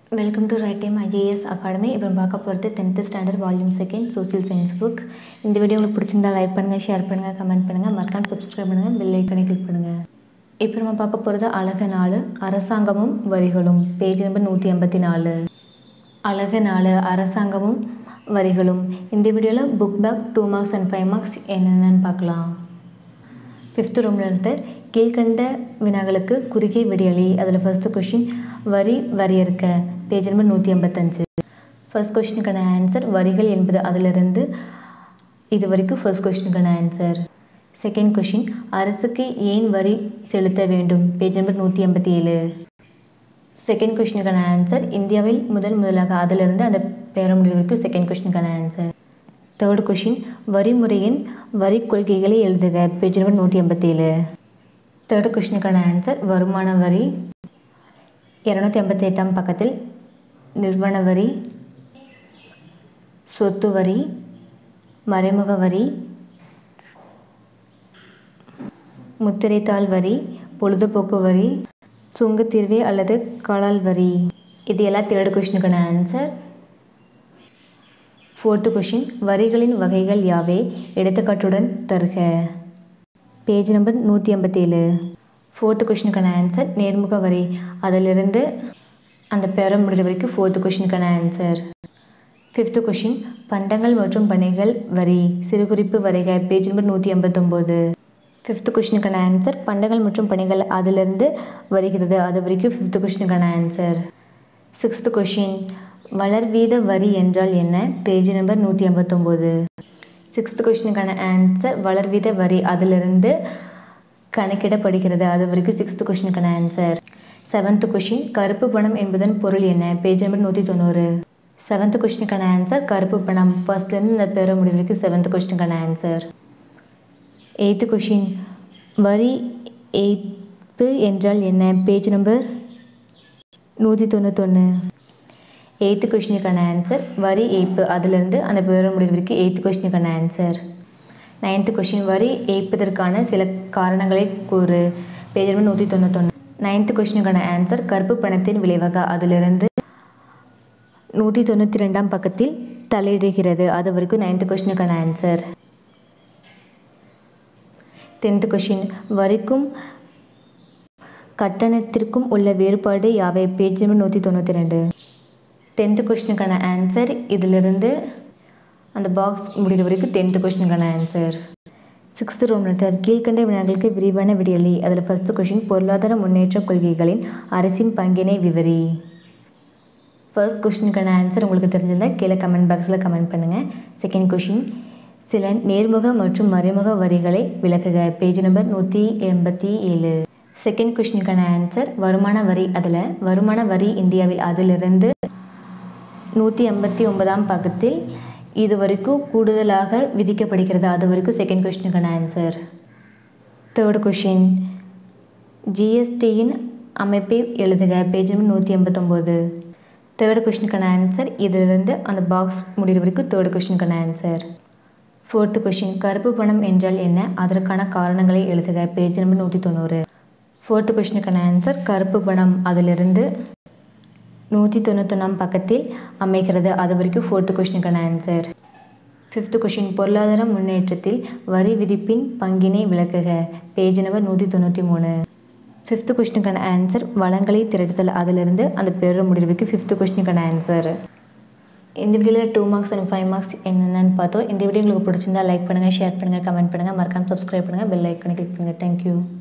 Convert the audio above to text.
welcome to right time IAS academy இப்போ நம்ம பார்க்க போகிறது tenth standard volume second social science book இந்த வீடியோ உங்களுக்கு பிடிச்சிருந்தா லைக் பண்ணுங்கள் ஷேர் பண்ணுங்கள் கமெண்ட் பண்ணுங்கள் மறக்காம சப்ஸ்கிரைப் பண்ணுங்கள் பெல் ஐக்கனை கிளிக் பண்ணுங்கள் இப்போ நம்ம பார்க்க போகிறது அழகு நாலு அரசாங்கமும் வரிகளும் பேஜ் நம்பர் நூற்றி ஐம்பத்தி நாலு அழகு நாலு அரசாங்கமும் வரிகளும் இந்த வீடியோவில் book back two marks and five marks என்னென்னு பார்க்கலாம் ஃபிஃப்த்து ரூமில் இருந்து கீழ்கண்ட வினாக்களுக்கு குறுகிய விடியலி அதில் ஃபஸ்ட்டு கொஷின் வரி வரையறுக்க பேஜ் நம்பர் நூற்றி ஐம்பத்தஞ்சு ஃபர்ஸ்ட் கொஷினுக்கான ஆன்சர் வரிகள் என்பது அதிலிருந்து இது வரைக்கும் ஃபர்ஸ்ட் கொஷினுக்கான ஆன்சர் செகண்ட் கொஷின் அரசுக்கு ஏன் வரி செலுத்த வேண்டும் பேஜ் நம்பர் நூற்றி எண்பத்தி ஏழு செகண்ட் கொஷினுக்கான ஆன்சர் இந்தியாவில் முதல் முதலாக அதிலிருந்து அந்த பேரமொழி வரைக்கும் செகண்ட் கொஷினுக்கான ஆன்சர் தேர்ட் கொஷின் வரி முறையின் வரி கொள்கைகளை எழுதுக பேஜ் நம்பர் நூற்றி எண்பத்தேழு தேர்ட் கொஷினுக்கான ஆன்சர் வருமான வரி இரநூத்தி எண்பத்தி எட்டாம் பக்கத்தில் நிறுவன வரி சொத்து வரி மறைமுக வரி முத்திரைத்தாள் வரி பொழுதுபோக்கு வரி சுங்கத்தீர்வை அல்லது கலால் வரி இது எல்லாம் தேர்ட் கொஷினுக்கான ஆன்சர் ஃபோர்த்து கொஷின் வரிகளின் வகைகள் யாவே எடுத்துக்காட்டுடன் தருக பேஜ் நம்பர் நூற்றி ஐம்பத்தேழு ஃபோர்த்து கொஷினுக்கான ஆன்சர் நேர்முக வரி அதிலிருந்து அந்த பேர முடிகிற வரைக்கும் ஃபோர்த்து கொஷினுக்கான ஆன்சர் ஃபிஃப்த்து கொஷின் பண்டங்கள் மற்றும் பணிகள் வரி சிறுகுறிப்பு வரைக பேஜ் நம்பர் நூற்றி ஐம்பத்தொம்போது ஃபிஃப்த்து கொஷினுக்கான ஆன்சர் பண்டங்கள் மற்றும் பணிகள் அதிலிருந்து வருகிறது அது வரைக்கும் ஃபிஃப்த்து கொஷினுக்கான ஆன்சர் சிக்ஸ்த்து கொஷின் வளர்வீத வரி என்றால் என்ன பேஜ் நம்பர் நூற்றி ஐம்பத்தொம்போது சிக்ஸ்த்து கொஷினுக்கான ஆன்சர் வளர்வீத வரி அதிலிருந்து கணக்கிடப்படுகிறது அது வரைக்கும் சிக்ஸ்த்து கொஷினுக்கான ஆன்சர் செவன்த்து கொஷின் கருப்பு பணம் என்பதன் பொருள் என்ன பேஜ் நம்பர் நூற்றி தொண்ணூறு செவன்த்து கொஷினுக்கான ஆன்சர் கருப்பு பணம் ஃபர்ஸ்ட்லேருந்து இந்த பேர முடிவு வரைக்கும் செவன்த்து கொஷினுக்கான ஆன்சர் எயித்து கொஷின் வரி ஏய்ப்பு என்றால் என்ன பேஜ் நம்பர் நூற்றி தொண்ணூத்தொன்று எயித்து கொஷினுக்கான ஆன்சர் வரி ஏய்ப்பு அதிலிருந்து அந்த பேர முடிவு வரைக்கும் எயித்து கொஷினுக்கான ஆன்சர் நைன்த்து கொஷின் வரி ஏய்ப்பதற்கான சில காரணங்களை கூறு பேஜ் நம்பர் நூற்றி தொண்ணூத்தொன்று நைன்த்து கொஷினுக்கான ஆன்சர் கருப்பு பணத்தின் விளைவாக அதிலிருந்து நூற்றி தொண்ணூற்றி ரெண்டாம் பக்கத்தில் தலையிடுகிறது அது வரைக்கும் நைன்த்து கொஷினுக்கான ஆன்சர் டென்த்து கொஷின் வரிக்கும் கட்டணத்திற்கும் உள்ள வேறுபாடு யாவை பேஜ் நம்பர் நூற்றி தொண்ணூற்றி ரெண்டு டென்த்து கொஷினுக்கான ஆன்சர் இதிலிருந்து அந்த பாக்ஸ் முடிகிற வரைக்கும் டென்த்து கொஷினுக்கான ஆன்சர் சிக்ஸ்த்து ரோம் லெட்டர் கீழ்கண்ட வினாக்களுக்கு விரிவான விடியலி அதில் ஃபஸ்ட்டு கொஷின் பொருளாதார முன்னேற்ற கொள்கைகளின் அரசின் பங்கினை விவரி ஃபர்ஸ்ட் கொஷினுக்கான ஆன்சர் உங்களுக்கு தெரிஞ்சிருந்தால் கீழே கமெண்ட் பாக்ஸில் கமெண்ட் பண்ணுங்கள் செகண்ட் கொஷின் சில நேர்முக மற்றும் மறைமுக வரிகளை விளக்குக பேஜ் நம்பர் நூற்றி எண்பத்தி ஏழு செகண்ட் கொஷினுக்கான ஆன்சர் வருமான வரி அதில் வருமான வரி இந்தியாவில் அதிலிருந்து நூற்றி எண்பத்தி ஒன்பதாம் பக்கத்தில் இது வரைக்கும் கூடுதலாக விதிக்கப்படுகிறது அது வரைக்கும் செகண்ட் கொஷினுக்கான ஆன்சர் தேர்ட் கொஷின் ஜிஎஸ்டியின் அமைப்பை எழுதுக பேஜ் நம்பர் நூற்றி எண்பத்தொம்போது தேர்ட் கொஷினுக்கான ஆன்சர் இதிலிருந்து அந்த பாக்ஸ் முடிகிற வரைக்கும் தேர்ட் கொஷினுக்கான ஆன்சர் ஃபோர்த்து கொஷின் கருப்பு பணம் என்றால் என்ன அதற்கான காரணங்களை எழுதுக பேஜ் நம்பர் நூற்றி தொண்ணூறு ஃபோர்த்து கொஷினுக்கான ஆன்சர் கருப்பு பணம் அதிலிருந்து நூற்றி தொண்ணூத்தொன்னாம் பக்கத்தில் அமைகிறது அது வரைக்கும் ஃபோர்த்து கொஷினுக்கான ஆன்சர் ஃபிஃப்த்து கொஷின் பொருளாதார முன்னேற்றத்தில் வரி விதிப்பின் பங்கினை விளக்குக பேஜ் நம்பர் நூற்றி தொண்ணூற்றி மூணு ஃபிஃப்த்து கொஷினுக்கான ஆன்சர் வளங்களை திரட்டுதல் அதிலிருந்து அந்த பெரு முடிவுக்கு ஃபிஃப்த்து கொஷினுக்கான ஆன்சர் இந்த வீடியோவில் two marks and five marks என்னென்னு பார்த்தோம் இந்த வீடியோ உங்களுக்கு பிடிச்சிருந்தா லைக் பண்ணுங்கள் ஷேர் பண்ணுங்கள் கமெண்ட் பண்ணுங்கள் மறக்காமல் சப்ஸ்கிரைப் பண்ணுங்கள் பெல் ஐக்கனை கிளிக் பண்ணுங்கள் தேங்க்யூ